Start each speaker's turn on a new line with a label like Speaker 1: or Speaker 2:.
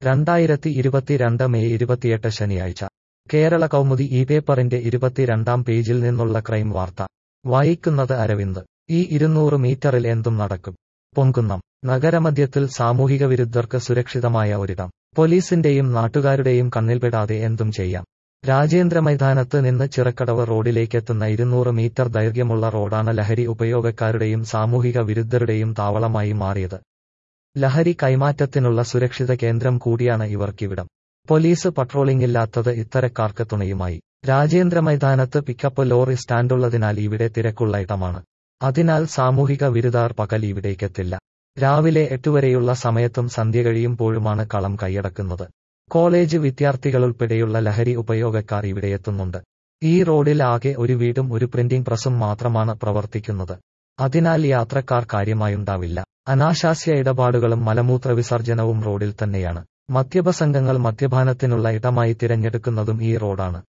Speaker 1: രണ്ടായിരത്തി ഇരുപത്തിരണ്ട് മെയ് ഇരുപത്തിയെട്ട് ശനിയാഴ്ച കേരള കൗമുദി ഈ പേപ്പറിന്റെ ഇരുപത്തിരണ്ടാം പേജിൽ നിന്നുള്ള ക്രൈം വാർത്ത വായിക്കുന്നത് അരവിന്ദ് ഈ ഇരുന്നൂറ് മീറ്ററിൽ എന്തും നടക്കും പൊങ്കുന്നം നഗരമധ്യത്തിൽ സാമൂഹിക വിരുദ്ധർക്ക് സുരക്ഷിതമായ ഒരിടം പോലീസിന്റെയും നാട്ടുകാരുടെയും കണ്ണിൽപ്പെടാതെ എന്തും ചെയ്യാം രാജേന്ദ്ര മൈതാനത്ത് നിന്ന് ചിറക്കടവ് റോഡിലേക്കെത്തുന്ന ഇരുന്നൂറ് മീറ്റർ ദൈർഘ്യമുള്ള റോഡാണ് ലഹരി ഉപയോഗക്കാരുടെയും സാമൂഹിക വിരുദ്ധരുടെയും താവളമായി മാറിയത് ലഹരി കൈമാറ്റത്തിനുള്ള സുരക്ഷിത കേന്ദ്രം കൂടിയാണ് ഇവർക്കിവിടം പോലീസ് പട്രോളിംഗില്ലാത്തത് ഇത്തരക്കാർക്ക് തുണയുമായി രാജേന്ദ്ര മൈതാനത്ത് പിക്കപ്പ് ലോറി സ്റ്റാൻഡുള്ളതിനാൽ ഇവിടെ തിരക്കുള്ള ഇടമാണ് അതിനാൽ സാമൂഹിക വിരുദ്ധർ പകൽ ഇവിടേക്കെത്തില്ല രാവിലെ എട്ടുവരെയുള്ള സമയത്തും സന്ധ്യ കഴിയുമ്പോഴുമാണ് കളം കൈയടക്കുന്നത് കോളേജ് വിദ്യാർത്ഥികളുൾപ്പെടെയുള്ള ലഹരി ഉപയോഗക്കാർ ഇവിടെയെത്തുന്നുണ്ട് ഈ റോഡിൽ ആകെ ഒരു വീടും ഒരു പ്രിന്റിംഗ് പ്രസും മാത്രമാണ് പ്രവർത്തിക്കുന്നത് അതിനാൽ യാത്രക്കാർ കാര്യമായുണ്ടാവില്ല അനാശാസ്യ ഇടപാടുകളും മലമൂത്ര വിസർജനവും റോഡിൽ തന്നെയാണ് മദ്യപസംഘങ്ങൾ മദ്യപാനത്തിനുള്ള ഇടമായി തിരഞ്ഞെടുക്കുന്നതും ഈ റോഡാണ്